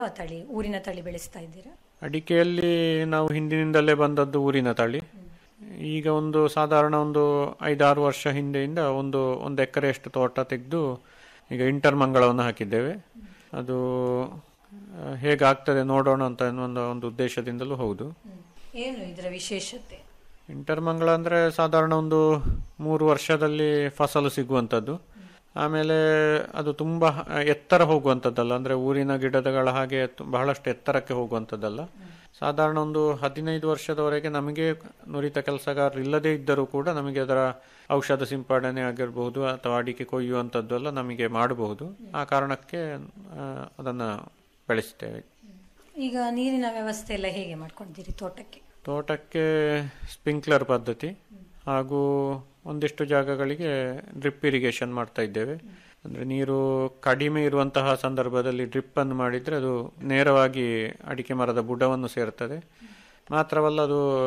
ಯಾವ ತಳಿ ಊರಿನ ತಳಿ ಬೆಳೆಸ್ತಾ ಇದ್ದೀರಾ ಅಡಿಕೆಯಲ್ಲಿ ನಾವು ಹಿಂದಿನಿಂದಲೇ ಬಂದದ್ದು ಊರಿನ ತಳಿ ಈಗ ಒಂದು ಸಾಧಾರಣ ಒಂದು ಐದಾರು ವರ್ಷ ಹಿಂದೆಯಿಂದ ಒಂದು ಒಂದು ಎಕರೆಯಷ್ಟು ತೋಟ ತೆಗೆದು ಈಗ ಇಂಟರ್ ಮಂಗಳವನ್ನು ಹಾಕಿದ್ದೇವೆ ಅದು ಆ, ಹೇಗಾಗ್ತದೆ ನೋಡೋಣ ಅಂತ ಅನ್ನೋ ಒಂದು ಉದ್ದೇಶದಿಂದಲೂ ಹೌದು ಏನು ಇದರ ವಿಶೇಷತೆ ಇಂಟರ್ ಮಂಗಳ ಅಂದರೆ ಸಾಧಾರಣ ಒಂದು ಮೂರು ವರ್ಷದಲ್ಲಿ ಫಸಲು ಸಿಗುವಂಥದ್ದು ಆಮೇಲೆ ಅದು ತುಂಬ ಎತ್ತರ ಹೋಗುವಂಥದ್ದಲ್ಲ ಅಂದರೆ ಊರಿನ ಗಿಡಗಳ ಹಾಗೆ ತು- ಬಹಳಷ್ಟು ಎತ್ತರಕ್ಕೆ ಹೋಗುವಂಥದ್ದಲ್ಲ ಸಾಧಾರಣ ಒಂದು ಹದಿನೈದು ವರ್ಷದವರೆಗೆ ನಮಗೆ ನುರಿತ ಕೆಲಸಗಾರರು ಇಲ್ಲದೇ ಇದ್ದರೂ ಕೂಡ ನಮಗೆ ಅದರ ಔಷಧ ಸಿಂಪಡಣೆ ಆಗಿರಬಹುದು ಅಥವಾ ಅಡಿಕೆ ಕೊಯ್ಯುವಂಥದ್ದು ಎಲ್ಲ ನಮಗೆ ಮಾಡಬಹುದು ಆ ಕಾರಣಕ್ಕೆ ಆ, ಅದನ್ನು ಬೆಳೆಸ್ತೇವೆ ಈಗ ನೀರಿನ ವ್ಯವಸ್ಥೆ ಎಲ್ಲ ಹೇಗೆ ಮಾಡ್ಕೊಂಡಿದ್ದೀರಿ ತೋಟಕ್ಕೆ ತೋಟಕ್ಕೆ ಸ್ಪ್ರಿಂಕ್ಲರ್ ಪದ್ಧತಿ ಹಾಗೂ ಒಂದಿಷ್ಟು ಜಾಗಗಳಿಗೆ ಡ್ರಿಪ್ ಇರಿಗೇಷನ್ ಮಾಡ್ತಾ ಇದ್ದೇವೆ ಅಂದರೆ ನೀರು ಕಡಿಮೆ ಇರುವಂತಹ ಸಂದರ್ಭದಲ್ಲಿ ಡ್ರಿಪ್ ಅನ್ನು ಮಾಡಿದರೆ ಅದು ನೇರವಾಗಿ ಅಡಿಕೆ ಮರದ ಬುಡವನ್ನು ಸೇರ್ತದೆ ಮಾತ್ರವಲ್ಲ ಅದು